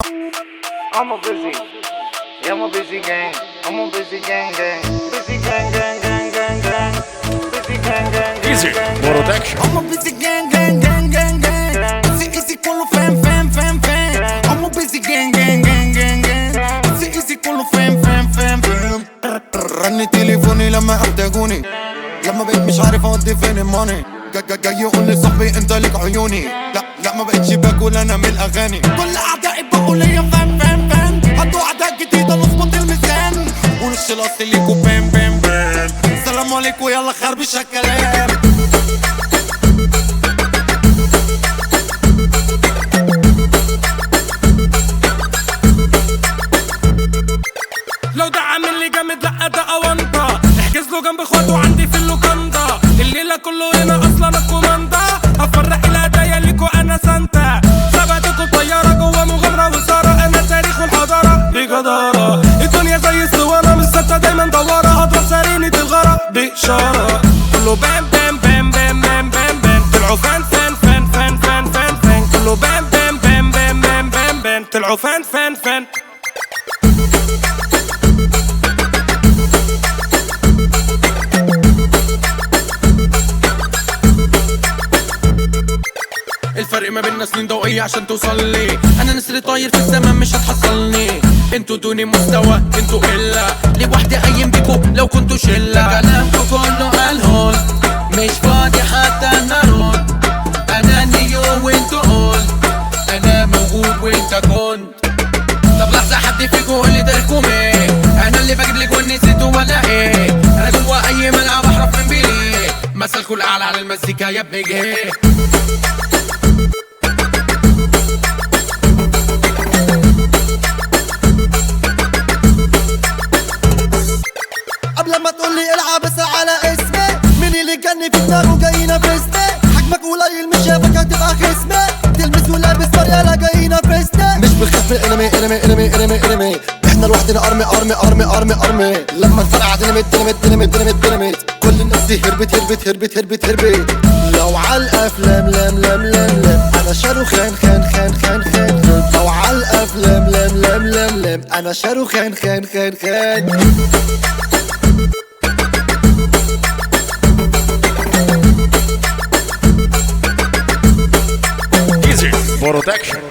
I'm a busy. Yeah, I'm a busy gang. I'm a busy gang gang. Busy gang gang gang gang gang. Busy gang gang gang Easy gang, gang. Production I'm a busy gang gang gang gang gang Easy easy كله فاهم فاهم فاهم فاهم I'm a busy gang gang gang gang gang Easy easy كله فاهم فاهم فاهم فاهم رن تليفوني لما احتاجوني لما بقيت مش عارف اودي فين الماني جا- جا- جاي يقول لي صاحبي انت ليك عيوني لا لا ما بقتش باكل انا من الاغاني كل اعدائي بقوا ليا فاهم فاهم فاهم هاتوا اعداء جديده نظبط الميزان ونص الاصل ليكوا بام بام بام السلام عليكم يلا خربش الكلام لو ده عامل لي جامد لا ده اونطه احجز له جنب اخواته عندي في اللوكاندا الليله كله هنا اصلا الكوماندا هفرق الهدايا ليكوا انا سانتا ثبتكوا طياره جوه مغامره وساره انا تاريخ والحضاره بجداره الدنيا زي الصوانه مش ثابته دايما دواره هضرب سرينه الغرق باشاره كله بام بام بام بام بام بام بام طلعوا فان فان فان فان فان فان فان كله بام بام بام بام بام بام بام طلعوا فان فان فان الفرق ما بيننا سنين ضوئية عشان توصل لي انا نسر طاير في السما مش هتحصلني انتوا دوني مستوى انتوا قلة لوحدي قايم بيكو لو كنتوا شلة كلامكوا كله قالهول مش فاضي حتى انا ارد انا نيو وانتوا اول انا موجود وانت كنت طب لحظة حد فيكو قول لي تاريخكم ايه انا اللي بجيب لك ونسيتوا ولا ايه انا جوا اي ملعب احرف من بيليه مثلكوا الاعلى على المزيكا يا ابني جه قبل ما تقول لي العب بس على اسمي مين اللي كان في دماغه جاي ينافسني حجمك قليل مش شافك هتبقى خصمي تلبس ولابس مريالة جاي ينافسني مش بنخاف من انمي انمي انمي انمي انمي احنا لوحدنا ارمي ارمي ارمي ارمي ارمي لما الفرقة ديناميت ديناميت ديناميت ديناميت ديناميت كل الناس دي هربت هربت هربت هربت هربت لو على الافلام لم لم لم لم انا شاروخان خان خان خان خان خان لو على الافلام لم لم لم لم انا شاروخان خان خان خان Easy Production